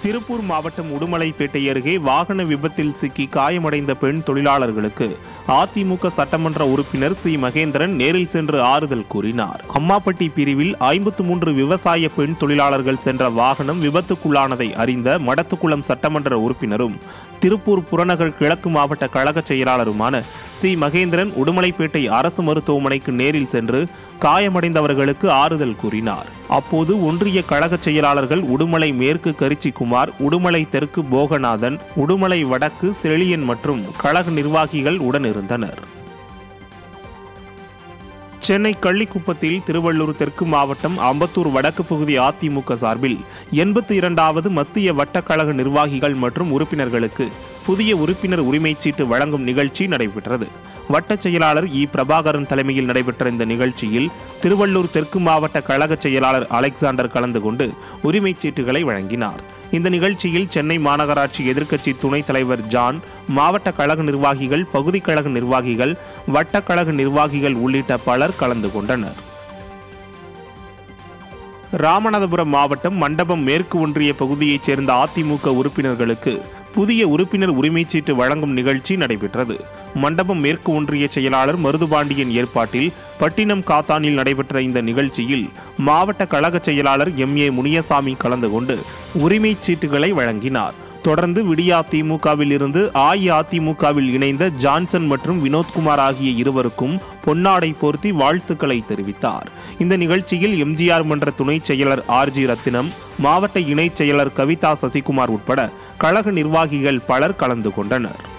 திருப்பூர் மாவட்டம் உடுமலைப்பேட்டை அருகே வாகன விபத்தில் சிக்கி காயமடைந்த பெண் தொழிலாளர்களுக்கு அதிமுக சட்டமன்ற உறுப்பினர் சி மகேந்திரன் நேரில் சென்று ஆறுதல் கூறினார் அம்மாப்பட்டி பிரிவில் ஐம்பத்து மூன்று விவசாய பெண் தொழிலாளர்கள் சென்ற வாகனம் விபத்துக்குள்ளானதை அறிந்த மடத்துக்குளம் சட்டமன்ற உறுப்பினரும் திருப்பூர் புறநகர் கிழக்கு மாவட்ட கழக செயலாளருமான சி மகேந்திரன் உடுமலைப்பேட்டை அரசு மருத்துவமனைக்கு நேரில் சென்று காயமடைந்தவர்களுக்கு ஆறுதல் கூறினார் அப்போது ஒன்றிய கழக செயலாளர்கள் உடுமலை மேற்கு கரிச்சிக்குமார் உடுமலை தெற்கு போகநாதன் உடுமலை வடக்கு செழியன் மற்றும் கழக நிர்வாகிகள் உடனிருந்தனர் சென்னை கள்ளிக்குப்பத்தில் திருவள்ளூர் தெற்கு மாவட்டம் அம்பத்தூர் வடக்கு பகுதி அதிமுக சார்பில் எண்பத்தி இரண்டாவது மத்திய வட்டக்கழக நிர்வாகிகள் மற்றும் உறுப்பினர்களுக்கு புதிய உறுப்பினர் உரிமைச் சீட்டு வழங்கும் நிகழ்ச்சி நடைபெற்றது வட்டச் செயலாளர் இ பிரபாகரன் தலைமையில் நடைபெற்ற இந்த நிகழ்ச்சியில் திருவள்ளூர் தெற்கு மாவட்ட கழக செயலாளர் அலெக்சாண்டர் கலந்து கொண்டு உரிமைச் சீட்டுகளை வழங்கினார் இந்த நிகழ்ச்சியில் சென்னை மாநகராட்சி எதிர்க்கட்சி துணைத் தலைவர் ஜான் மாவட்ட கழக நிர்வாகிகள் பகுதி கழக நிர்வாகிகள் வட்டக்கழக நிர்வாகிகள் உள்ளிட்ட பலர் கலந்து கொண்டனர் ராமநாதபுரம் மாவட்டம் மண்டபம் மேற்கு ஒன்றிய பகுதியைச் சேர்ந்த அதிமுக உறுப்பினர்களுக்கு புதிய உறுப்பினர் உரிமைச் சீட்டு வழங்கும் நிகழ்ச்சி நடைபெற்றது மண்டபம் மேற்கு ஒன்றிய செயலாளர் மருதுபாண்டியன் ஏற்பாட்டில் பட்டினம் காத்தானில் நடைபெற்ற இந்த நிகழ்ச்சியில் மாவட்ட கழக செயலாளர் எம் ஏ முனியசாமி கலந்து கொண்டு உரிமைச் சீட்டுகளை வழங்கினார் தொடர்ந்து விடியா திமுகவில் இருந்து அஇஅதிமுகவில் இணைந்த ஜான்சன் மற்றும் வினோத்குமார் ஆகிய இருவருக்கும் பொன்னாடை போர்த்தி வாழ்த்துக்களை தெரிவித்தார் இந்த நிகழ்ச்சியில் எம்ஜிஆர் மன்ற துணைச் செயலர் ஆர் ஜி ரத்தினம் மாவட்ட இணைச் செயலர் கவிதா சசிகுமார் உட்பட கழக நிர்வாகிகள் பலர் கலந்து கொண்டனர்